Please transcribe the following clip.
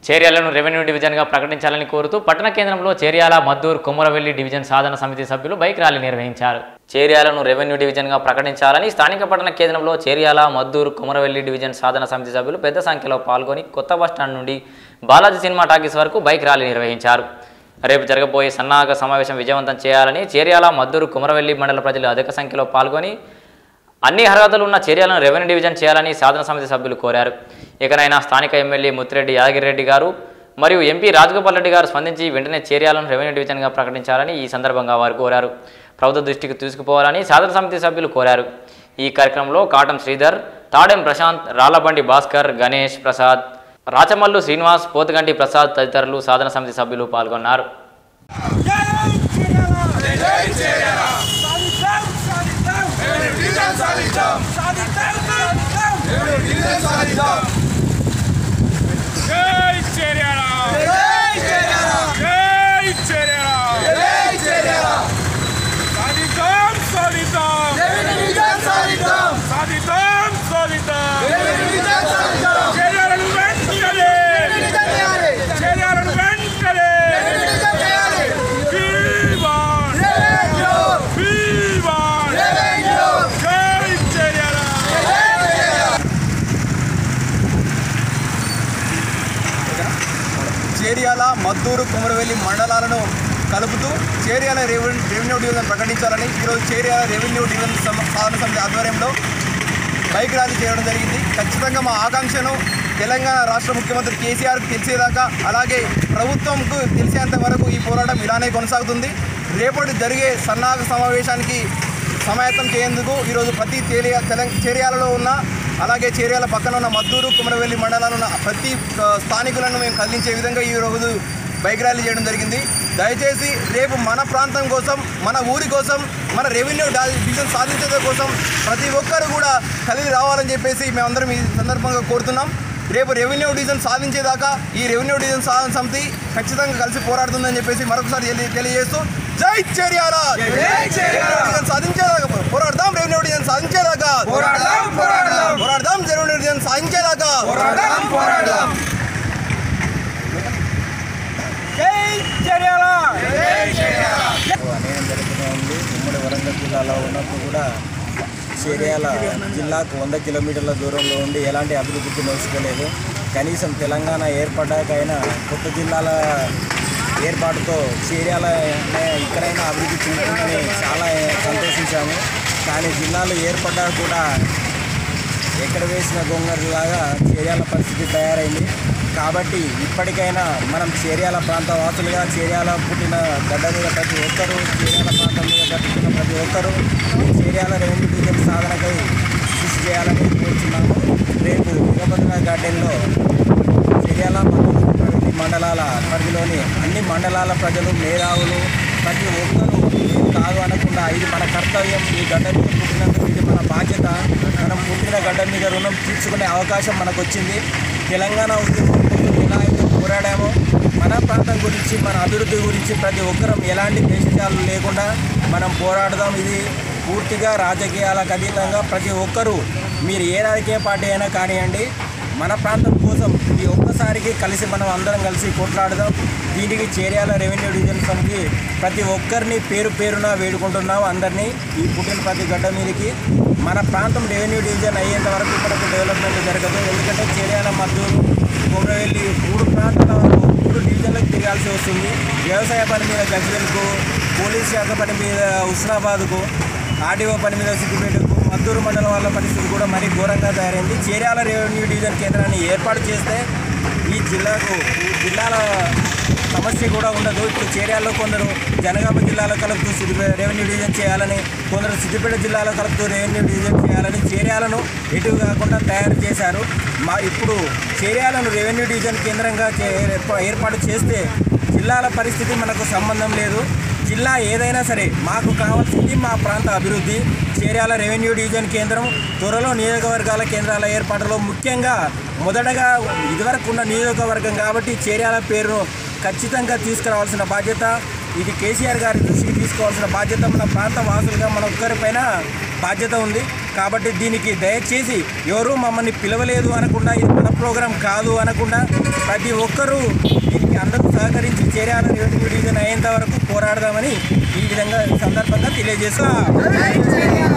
చేర్యాలను revenue డివిజన్గా ప్రకటించాలని కోరుతూ పట్టణ కేంద్రంలో చేర్యాల మద్దూర్ కొమరవెల్లి డివిజన్ సాధన సమితి సభ్యులు బైక్ ర్యాలీ నిర్వహించారు చేర్యాలను రెవెన్యూ డివిజన్గా ప్రకటించాలని స్థానిక పట్టణ కేంద్రంలో చేర్యాల మద్దూర్ కొమరవెల్లి డివిజన్ సాధన సమితి సభ్యులు పెద్ద సంఖ్యలో పాల్గొని కొత్త బస్టాండ్ నుండి బాలాజీ సినిమా టాకీస్ వరకు బైక్ ర్యాలీ నిర్వహించారు రేపు జరగబోయే సన్నాహక సమావేశం విజయవంతం చేయాలని చేర్యాల మద్దూరు కుమరవెల్లి మండల ప్రజలు అధిక సంఖ్యలో పాల్గొని అన్ని అర్హతలు ఉన్న చర్యలను రెవెన్యూ డివిజన్ చేయాలని సాధన సమితి సభ్యులు కోరారు ఇకనైనా స్థానిక ఎమ్మెల్యే ముత్తిరెడ్డి యాదగిరెడ్డి గారు మరియు ఎంపీ రాజగోపాల్ రెడ్డి గారు స్పందించి వెంటనే చర్యలను రెవెన్యూ డివిజన్గా ప్రకటించాలని ఈ సందర్భంగా వారు కోరారు ప్రభుత్వ దృష్టికి తీసుకుపోవాలని సాధన సమితి సభ్యులు కోరారు ఈ కార్యక్రమంలో కాటం శ్రీధర్ తాడెం ప్రశాంత్ రాళ్లబండి భాస్కర్ గణేష్ ప్రసాద్ రాచమల్లు శ్రీనివాస్ పోతుగంటి ప్రసాద్ తదితరులు సాధన సమితి సభ్యులు పాల్గొన్నారు జై చేర్యాల జై చేర్యాల సాధిద్దాం సాధిద్దాం సాధిద్దాం సాధిద్దాం చేర్యాలను వెంటనే చేర్యాలను వెంటనే వీవాన్ వీవాన్ జై చేర్యాల చేర్యాల మద్దూరు కుమరవెల్లి మండలాలను కలుపుతూ చేర్యాల రెవెన్యూ రెవెన్యూ డివిజన్ ప్రకటించాలని ఈరోజు చేర్యాల రెవెన్యూ డివిజన్ సమ- సాధన సమితి ఆధ్వర్యంలో బైక్ ర్యాలీ చేయడం జరిగింది ఖచ్చితంగా మా ఆకాంక్షను తెలంగాణ రాష్ట్ర ముఖ్యమంత్రి కేసీఆర్కి తెలిసేదాకా అలాగే ప్రభుత్వంకు తెలిసేంత వరకు ఈ పోరాటం ఇలానే కొనసాగుతుంది రేపటి జరిగే సన్నాహక సమావేశానికి సమాయత్తం చేయేందుకు ఈరోజు ప్రతి చేరియా తెలంగాణ చేర్యాలలో ఉన్న అలాగే చేర్యాల పక్కన ఉన్న మద్దూరు కుమరవెల్లి మండలాలు ఉన్న ప్రతి ఆ, స్థానికులను మేము కదిలించే విధంగా ఈ రోజు బైక్ ర్యాలీ చేయడం జరిగింది దయచేసి రేపు మన ప్రాంతం కోసం మన ఊరి కోసం మన రెవెన్యూ డా- డివిజన్ సాధించడం కోసం ప్రతి ఒక్కరు కూడా కలిసి రావాలని చెప్పేసి మేమందరం ఈ సందర్భంగా కోరుతున్నాం రేపు రెవెన్యూ డివిజన్ సాధించేదాకా ఈ రెవెన్యూ డివిజన్ సాధన సమితి ఖచ్చితంగా కలిసి పోరాడుతుందని చెప్పేసి మరొకసారి తెలి- తెలియజేస్తూ జై చేర్యాల డివిజన్ సాధించేదాకా పోరాడదాం రెవెన్యూ డివిజన్ సాధించేదాకా పోరాడదాం పోరాడదాం పోరాడదాం రెవెన్యూ డివిజన్ సాధించేదాకా పోరాడదాం పోరాడదాం అనేకం జరుగుతూనే ఉంది ఉమ్మడి వరంగల్ జిల్లాలో ఉన్నప్పుడు కూడా చర్యాల జిల్లాకు వంద కిలోమీటర్ల దూరంలో ఉండి ఎలాంటి అభివృద్ధికి నోచుకోలేదు కనీసం తెలంగాణ ఏర్పడ్డాకైనా కొత్త జిల్లాల ఏర్పాటుతో చర్యాల ఇక్కడైనా అభివృద్ధి చెందుతుందని చాలా సంతోషించాము కానీ జిల్లాలు ఏర్పడ్డా కూడా ఎక్కడ వేసిన గొంగరులాగా చేర్యాల పరిస్థితి తయారైంది కాబట్టి ఇప్పటికైనా మనం చేర్యాల ప్రాంత వాసులుగా చేర్యాల పుట్టిన గడ్డ మీద ప్రతి ఒక్కరూ చేర్యాల ప్రాంతం మీద గట్టుకున్న ప్రతి ఒక్కరూ చేర్యాల రెవెన్యూ డివిజన్ సాధనకై కృషి చేయాలని కోరుతున్నాము రేపు వీరభద్ర గార్డెన్లో చర్యాల మరియు ప్రగతి మండలాల పరిధిలోని అన్ని మండలాల ప్రజలు మేధావులు ప్రతి ఒక్కరూ ఇది కాదు అనకుండా ఇది మన కర్తవ్యం ఈ గడ్డ మీద పుట్టినందుకు ఇది మన బాధ్యత మనం పుట్టిన గడ్డ మీద రుణం తీర్చుకునే అవకాశం మనకు వచ్చింది తెలంగాణ ఉద్యమం ఎలా అయితే పోరాడామో మన ప్రాంతం గురించి మన అభివృద్ధి గురించి ప్రతి ఒక్కరం ఎలాంటి దేశజాలు లేకుండా మనం పోరాడదాం ఇది పూర్తిగా రాజకీయాలకు అతీతంగా ప్రతి ఒక్కరూ మీరు ఏ రాజకీయ పార్టీ అయినా కానివ్వండి మన ప్రాంతం కోసం ఈ ఒక్కసారికి కలిసి మనం అందరం కలిసి కొట్లాడదాం దీనికి చేర్యాల రెవెన్యూ డివిజన్ సమితి ప్రతి ఒక్కరిని పేరు పేరున వేడుకుంటున్నాం అందరినీ ఈ పుట్టిన ప్రతి గడ్డ మీదకి మన ప్రాంతం రెవెన్యూ డివిజన్ అయ్యేంత వరకు మనకు డెవలప్మెంట్ జరగదు ఎందుకంటే చేర్యాల మద్దూరు కొమరవెల్లి మూడు ప్రాంతాల వరకు మూడు డివిజన్లకు తిరగాల్సి వస్తుంది వ్యవసాయ పని మీద గజ్వెల్కు పోలీస్ శాఖ పని మీద హుస్నాబాద్కు ఆర్డీఓ పని మీద సిద్దిపేటకు మద్దూరు మండలం వాళ్ళ పరిస్థితి కూడా మరీ ఘోరంగా తయారైంది చేర్యాల రెవెన్యూ డివిజన్ కేంద్రాన్ని ఏర్పాటు చేస్తే ఈ జిల్లాకు ఈ జిల్లాల సమస్య కూడా ఉండదు ఇప్పుడు చేర్యాల్లో కొందరు జనగామ జిల్లాలో కలుపుతూ సిద్దిపేట రెవెన్యూ డివిజన్ చేయాలని కొందరు సిద్దిపేట జిల్లాలో కలుపుతూ రెవెన్యూ డివిజన్ చేయాలని చేర్యాలను ఎటు కాకుండా తయారు చేశారు మా ఇప్పుడు చేర్యాలను రెవెన్యూ డివిజన్ కేంద్రంగా చే- ఏర్పా- ఏర్పాటు చేస్తే జిల్లాల పరిస్థితి మనకు సంబంధం లేదు జిల్లా ఏదైనా సరే మాకు కావాల్సింది మా ప్రాంత అభివృద్ధి చేర్యాల రెవెన్యూ డివిజన్ కేంద్రం త్వరలో నియోజకవర్గాల కేంద్రాల ఏర్పాటులో ముఖ్యంగా మొదటగా ఇదివరకు ఉన్న నియోజకవర్గం కాబట్టి చేర్యాల పేరును ఖచ్చితంగా తీసుకురావాల్సిన బాధ్యత ఇది కేసీఆర్ గారి దృష్టికి తీసుకోవాల్సిన బాధ్యత మన ప్రాంత వాసులుగా మన ఒక్కరిపైన బాధ్యత ఉంది కాబట్టి దీనికి దయచేసి ఎవరు మమ్మల్ని పిలవలేదు అనకుండా ఇది మన ప్రోగ్రాం కాదు అనకుండా ప్రతి ఒక్కరూ దీనికి అందరూ సహకరించి చేరాల రెవెన్యూ డివిజన్ అయ్యేంత వరకు పోరాడదామని ఈ విధంగా ఈ సందర్భంగా తెలియజేస్తా